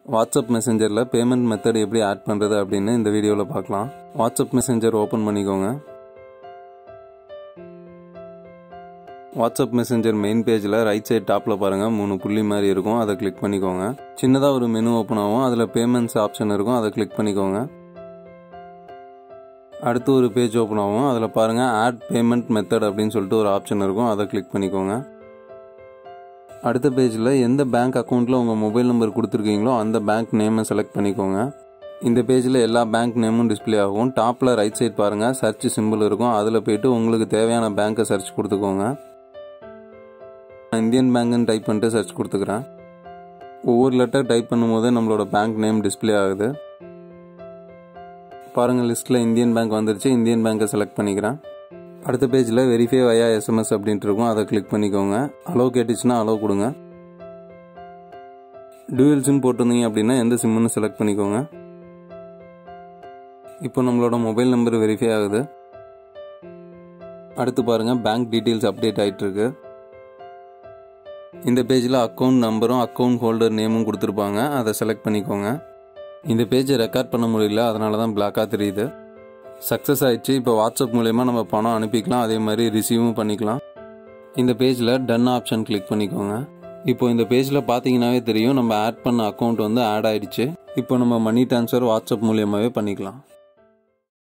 WhatsApp மெசேஞ்சரில் payment method எப்படி add பண்ணுறது அப்படின்னு இந்த வீடியோவில் பார்க்கலாம் வாட்ஸ்அப் மெசேஞ்சர் ஓப்பன் பண்ணிக்கோங்க வாட்ஸ்அப் மெசேஞ்சர் மெயின் பேஜில் ரைட் சைடு டாப்பில் பாருங்கள் மூணு புள்ளி மாதிரி இருக்கும் அதை கிளிக் பண்ணிக்கோங்க சின்னதாக ஒரு மெனு ஓப்பன் ஆகும் அதில் பேமெண்ட்ஸ் ஆப்ஷன் இருக்கும் அதை கிளிக் பண்ணிக்கோங்க அடுத்து ஒரு பேஜ் ஓப்பன் ஆகும் அதில் பாருங்கள் ஆட் பேமெண்ட் மெத்தட் அப்படின்னு சொல்லிட்டு ஒரு ஆப்ஷன் இருக்கும் அதை கிளிக் பண்ணிக்கோங்க அடுத்த பேஜில் எந்த பேங்க் அக்கௌண்ட்டில் உங்கள் மொபைல் நம்பர் கொடுத்துருக்கீங்களோ அந்த பேங்க் நேமை செலக்ட் பண்ணிக்கோங்க இந்த பேஜில் எல்லா பேங்க் நேமும் டிஸ்பிளே ஆகும் டாப்பில் ரைட் சைட் பாருங்கள் சர்ச் சிம்பிள் இருக்கும் அதில் போயிட்டு உங்களுக்கு தேவையான பேங்க்கை சர்ச் கொடுத்துக்கோங்க இந்தியன் பேங்க்னு டைப் பண்ணிட்டு சர்ச் கொடுத்துக்கிறேன் ஒவ்வொரு லெட்டர் டைப் பண்ணும்போது நம்மளோட பேங்க் நேம் டிஸ்பிளே ஆகுது பாருங்கள் லிஸ்ட்டில் இந்தியன் பேங்க் வந்துருச்சு இந்தியன் பேங்க்கை செலக்ட் பண்ணிக்கிறேன் அடுத்த பேஜில் வெரிஃபை வயா எஸ்எம்எஸ் அப்படின்ட்டு இருக்கும் அதை கிளிக் பண்ணிக்கோங்க அலோ கேட்டுச்சுன்னா அலோ கொடுங்க டூயல் சிம் போட்டிருந்தீங்க அப்படின்னா எந்த சிம்னு செலக்ட் பண்ணிக்கோங்க இப்போ நம்மளோட மொபைல் நம்பர் வெரிஃபை ஆகுது அடுத்து பாருங்கள் பேங்க் டீட்டெயில்ஸ் அப்டேட் ஆகிட்டு இருக்கு இந்த பேஜில் அக்கௌண்ட் நம்பரும் அக்கௌண்ட் ஹோல்டர் நேமும் கொடுத்துருப்பாங்க அதை செலக்ட் பண்ணிக்கோங்க இந்த பேஜை ரெக்கார்ட் பண்ண முடியல அதனால தான் பிளாக்காக தெரியுது சக்ஸஸ் ஆயிடுச்சு இப்போ வாட்ஸ்அப் மூலயமா நம்ம பணம் அனுப்பிக்கலாம் அதே மாதிரி ரிசீவும் பண்ணிக்கலாம் இந்த பேஜில் டன் ஆப்ஷன் கிளிக் பண்ணிக்கோங்க இப்போ இந்த பேஜில் பார்த்தீங்கன்னாவே தெரியும் நம்ம ஆட் பண்ண அக்கௌண்ட் வந்து ஆட் ஆயிடுச்சு இப்போ நம்ம மணி ட்ரான்ஸ்ஃபர் வாட்ஸ்அப் மூலியமாகவே பண்ணிக்கலாம்